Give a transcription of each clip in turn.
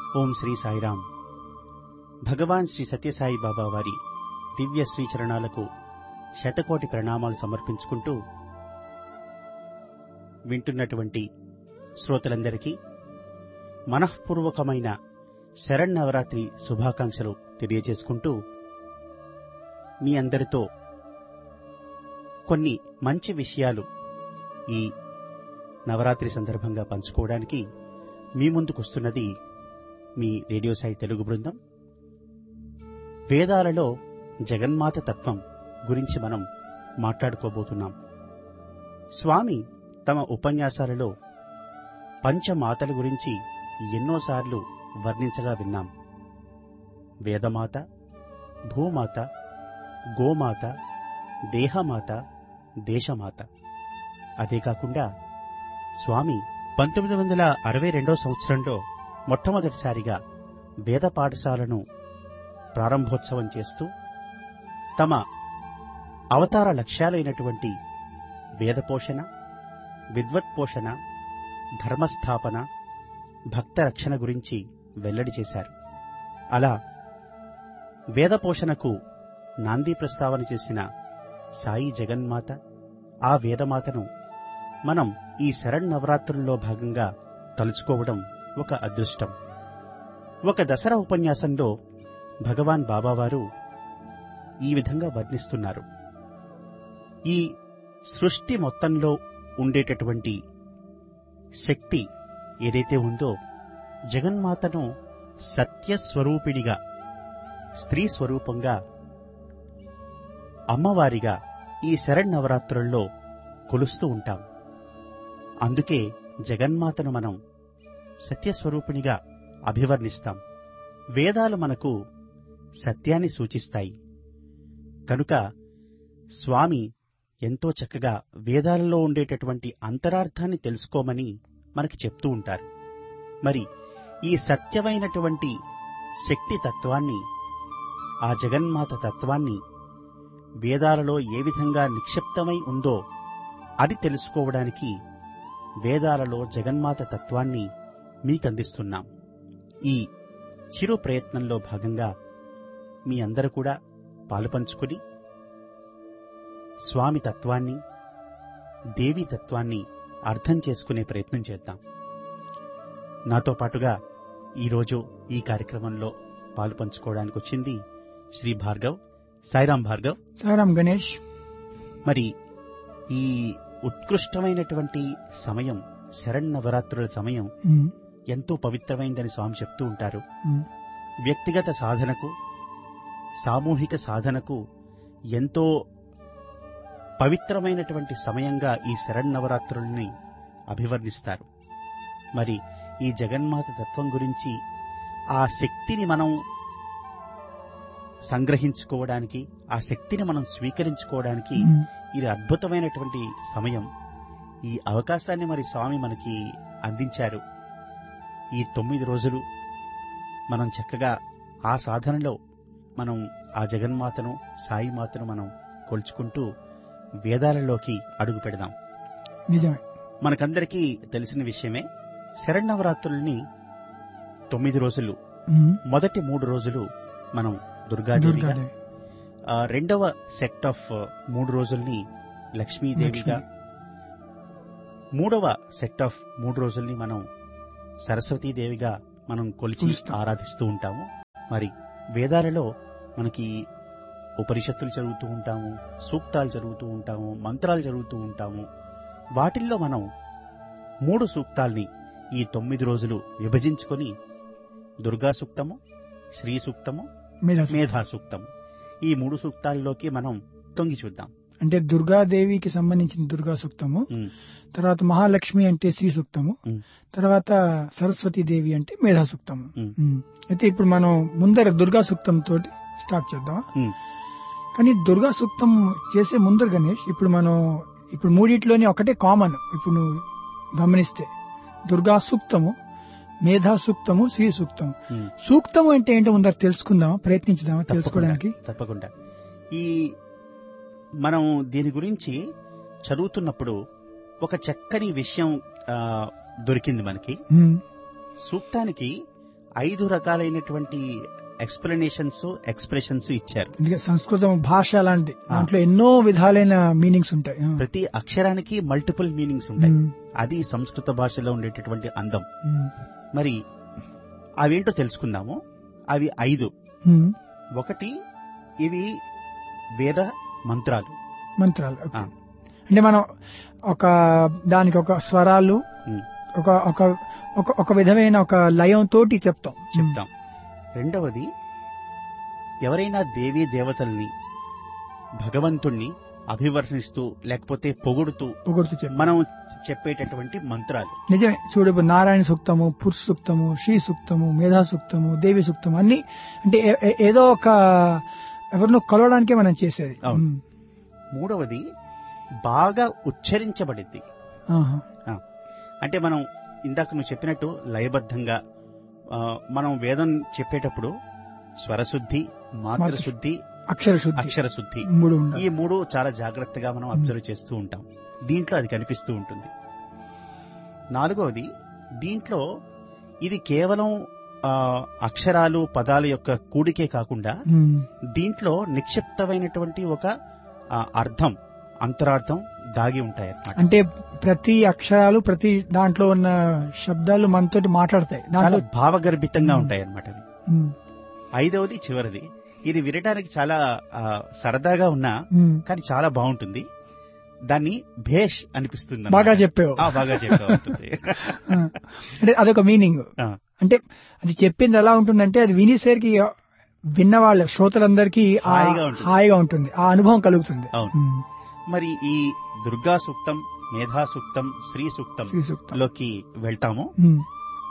ఓం శ్రీ సాయిరాం భగవాన్ శ్రీ సత్యసాయి బాబా వారి దివ్య శ్రీచరణాలకు శతకోటి ప్రణామాలు సమర్పించుకుంటూ వింటున్నటువంటి శ్రోతలందరికీ మనఃపూర్వకమైన శరన్నవరాత్రి శుభాకాంక్షలు తెలియజేసుకుంటూ మీ అందరితో కొన్ని మంచి విషయాలు ఈ నవరాత్రి సందర్భంగా పంచుకోవడానికి మీ ముందుకొస్తున్నది మీ రేడియో సాయి తెలుగు బృందం వేదాలలో జగన్మాత తత్వం గురించి మనం మాట్లాడుకోబోతున్నాం స్వామి తమ ఉపన్యాసాలలో పంచమాతల గురించి ఎన్నోసార్లు వర్ణించగా విన్నాం వేదమాత భూమాత గోమాత దేహమాత దేశమాత అదే కాకుండా స్వామి పంతొమ్మిది వందల అరవై రెండో సంవత్సరంలో మొట్టమొదటిసారిగా వేద పాఠశాలను ప్రారంభోత్సవం చేస్తూ తమ అవతార లక్ష్యాలైనటువంటి వేద పోషణ విద్వత్ పోషణ ధర్మస్థాపన భక్త రక్షణ గురించి వెల్లడి చేశారు అలా వేద పోషణకు నాంది ప్రస్తావన చేసిన సాయి జగన్మాత ఆ వేదమాతను మనం ఈ శరణ్ భాగంగా తలుచుకోవడం ఒక అదృష్టం ఒక దసరా ఉపన్యాసంలో భగవాన్ బాబావారు ఈ విధంగా వర్ణిస్తున్నారు ఈ సృష్టి మొత్తంలో ఉండేటటువంటి శక్తి ఏదైతే ఉందో జగన్మాతను సత్యస్వరూపిణిగా స్త్రీ స్వరూపంగా అమ్మవారిగా ఈ శరణ్ కొలుస్తూ ఉంటాం అందుకే జగన్మాతను మనం సత్యస్వరూపిణిగా అభివర్ణిస్తాం వేదాలు మనకు సత్యాన్ని సూచిస్తాయి కనుక స్వామి ఎంతో చక్కగా వేదాలలో ఉండేటటువంటి అంతరార్థాన్ని తెలుసుకోమని మనకి చెప్తూ ఉంటారు మరి ఈ సత్యమైనటువంటి శక్తి తత్వాన్ని ఆ జగన్మాత తత్వాన్ని వేదాలలో ఏ విధంగా నిక్షిప్తమై ఉందో అది తెలుసుకోవడానికి వేదాలలో జగన్మాత తత్వాన్ని మీకందిస్తున్నాం ఈ చిరు ప్రయత్నంలో భాగంగా మీ అందరూ కూడా పాలుపంచుకుని స్వామి తత్వాన్ని దేవి తత్వాన్ని అర్థం చేసుకునే ప్రయత్నం చేద్దాం నాతో పాటుగా ఈరోజు ఈ కార్యక్రమంలో పాలు పంచుకోవడానికి వచ్చింది శ్రీ భార్గవ్ సాయిరాం భార్గవ్ సారాం గణేష్ మరి ఈ ఉత్కృష్టమైనటువంటి సమయం శరణ్నవరాత్రుల సమయం ఉమ్, ఎంతో పవిత్రమైందని స్వామి చెప్తూ ఉంటారు ఉమ్, వ్యక్తిగత సాధనకు సామూహిక సాధనకు ఎంతో పవిత్రమైనటువంటి సమయంగా ఈ శరణ్నవరాత్రుల్ని అభివర్ణిస్తారు మరి ఈ జగన్మాత తత్వం గురించి ఆ శక్తిని మనం సంగ్రహించుకోవడానికి ఆ శక్తిని మనం స్వీకరించుకోవడానికి ఉమ్, ఇది అద్భుతమైనటువంటి సమయం ఈ అవకాశాన్ని మరి స్వామి మనకి అందించారు ఈ తొమ్మిది రోజులు మనం చక్కగా ఆ సాధనలో మనం ఆ జగన్మాతను సాయి మాతను మనం కొలుచుకుంటూ వేదాలలోకి అడుగు పెడదాం నిజమే మనకందరికీ తెలిసిన విషయమే శరణవరాత్రుల్ని తొమ్మిది రోజులు ఉమ్, మొదటి మూడు రోజులు మనం దుర్గాదేవిగా దుర్గాదేవి ఆ, రెండవ సెట్ ఆఫ్ మూడు రోజుల్ని లక్ష్మీదేవిగా మూడవ సెట్ ఆఫ్ మూడు రోజుల్ని మనం సరస్వతీదేవిగా మనం కొలిచి కొలుస్తాం. ఆరాధిస్తూ ఉంటాము మరి వేదాలలో మనకి ఉపనిషత్తులు చదువుతూ ఉంటాము సూక్తాలు చదువుతూ ఉంటాము మంత్రాలు చదువుతూ ఉంటాము వాటిల్లో మనం మూడు సూక్తాల్ని ఈ తొమ్మిది రోజులు విభజించుకొని దుర్గా సూక్తము శ్రీ సూక్తము మేధా మేధా సూక్తము ఈ మూడు సూక్తాల్లోకి మనం తొంగి చూద్దాం అంటే దుర్గాదేవికి సంబంధించిన దుర్గా సూక్తము ఉమ్, తర్వాత మహాలక్ష్మి అంటే శ్రీ సూక్తము ఉమ్. తర్వాత సరస్వతి దేవి అంటే మేధా సూక్తము ఉమ్. ఉమ్. అయితే ఇప్పుడు మనం ముందర దుర్గా సూక్తం తోటి స్టార్ట్ చేద్దాం ఉమ్. కానీ దుర్గా సూక్తం చేసే ముందర గణేష్ ఇప్పుడు మనం ఇప్పుడు మూడిట్లోనే ఒకటే కామన్ ఇప్పుడు నువ్వు గమనిస్తే దుర్గా సూక్తము మేధా సూక్తము శ్రీ సూక్తము ఉమ్. సూక్తము అంటే ఏంటో ముందర తెలుసుకుందామా ప్రయత్నించుదామా తెలుసుకోవడానికి తప్పకుండా ఈ మనం దీని గురించి చదువుతున్నప్పుడు ఒక చక్కని విషయం ఆ, దొరికింది మనకి ఉమ్, సూక్తానికి ఐదు రకాలైనటువంటి ఎక్స్ప్లెనేషన్స్ ఎక్స్ప్రెషన్స్ ఇచ్చారు అందుకే సంస్కృతం భాష లాంటిది ఆ. దాంట్లో ఎన్నో విధాలైన మీనింగ్స్ ఉంటాయి ఆ. ప్రతి అక్షరానికి మల్టిపుల్ మీనింగ్స్ ఉంటాయి ఉమ్, అది సంస్కృత భాషలో ఉండేటటువంటి అందం ఉమ్, మరి అవేంటో తెలుసుకుందాము అవి ఐదు ఉమ్. ఒకటి ఇవి వేద మంత్రాలు మంత్రాలు ఓకే. ఆ. అంటే మనం ఒక దానికి ఒక స్వరాలు ఉమ్. ఒక ఒక ఒక ఒక విధమైన ఒక లయం తోటి చెప్తాం చెప్తాం రెండవది ఎవరైనా దేవీ దేవతల్ని భగవంతుణ్ణి అభివర్ణిస్తూ లేకపోతే పొగుడుతూ పొగుడుతూ చెప్తాం మనం చెప్పేటటువంటి మంత్రాలు నిజమే చూడు ఇప్పుడు నారాయణ సూక్తము పురుష సూక్తము శ్రీ సూక్తము మేధా సూక్తము దేవి సూక్తము అన్ని అంటే ఏ- ఏ- ఏదో ఒక ఎవరినో కలవడానికే మనం చేసేది అవును. ఉమ్. మూడవది బాగా ఉచ్చరించబడింది ఆహా. అంటే మనం ఇందాక నువ్వు చెప్పినట్టు లయబద్ధంగా ఆ, మనం వేదం చెప్పేటప్పుడు స్వరశుద్ధి మాతృశుద్ధి అక్షర శుద్ధి అక్షర శుద్ధి మూడు ఈ ఉండాలి మూడు చాలా జాగ్రత్తగా మనం అబ్జర్వ్ చేస్తూ ఉంటాం దీంట్లో అది కనిపిస్తూ ఉంటుంది నాలుగవది దీంట్లో ఇది కేవలం ఆ, అక్షరాలు పదాల యొక్క కూడికే కాకుండా ఉమ్. దీంట్లో నిక్షిప్తమైనటువంటి ఒక ఆ, అర్థం అంతరార్థం దాగి ఉంటాయి అన్నమాట అంటే ప్రతి అక్షరాలు ప్రతి దాంట్లో ఉన్న శబ్దాలు మనతోటి మాట్లాడతాయి చాలా దాంట్లో భావగర్భితంగా మ్మ్. ఉంటాయి అన్నమాట అవి ఉమ్, ఐదవది చివరిది ఇది వినడానికి చాలా ఆ, సరదాగా ఉన్నా ఉమ్. కానీ చాలా బాగుంటుంది దాన్ని భేష్ అనిపిస్తుంది అన్నమాట. బాగా చెప్పావు ఆ, బాగా చెప్తా ఉంటుంది ఆ. అంటే అదొక మీనింగ్ ఆ. అంటే అది చెప్పింది ఎలా ఉంటుందంటే అది వినేసరికి విన్న వాళ్ళ శ్రోతలందరికీ ఆ- హాయిగా ఉంటుంది. హాయిగా ఉంటుంది ఆ అనుభవం కలుగుతుంది అవును. ఉమ్. మరి ఈ దుర్గా సూక్తం మేధా సూక్తం శ్రీ సూక్తం శ్రీ సూక్తం లోకి వెళ్తాము ఉమ్.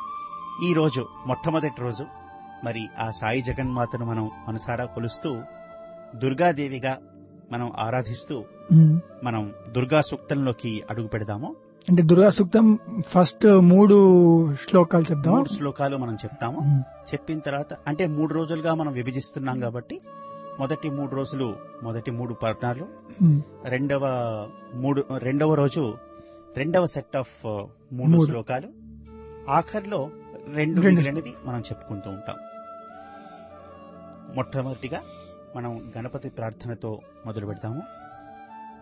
ఈ రోజు మొట్టమొదటి రోజు మరి ఆ సాయి జగన్మాతను మనం మనసారా కొలుస్తూ దుర్గాదేవిగా మనం ఆరాధిస్తూ ఉమ్. మనం దుర్గా సూక్తంలోకి అడుగు పెడదాము అంటే దుర్గా సూక్తం ఫస్ట్ మూడు శ్లోకాలు చెప్దాం మూడు శ్లోకాలు మనం చెప్తాము చెప్పిన తర్వాత అంటే మూడు రోజులుగా మనం విభజిస్తున్నాం కాబట్టి మొదటి మూడు రోజులు మొదటి మూడు పట్టణాలు రెండవ మూడు రెండవ రోజు రెండవ సెట్ ఆఫ్ మూడు మూడు. శ్లోకాలు ఆఖరిలో రెండు రెండు. మిగిలినది మనం చెప్పుకుంటూ ఉంటాం మొట్టమొదటిగా మనం గణపతి ప్రార్థనతో మొదలు పెడతాము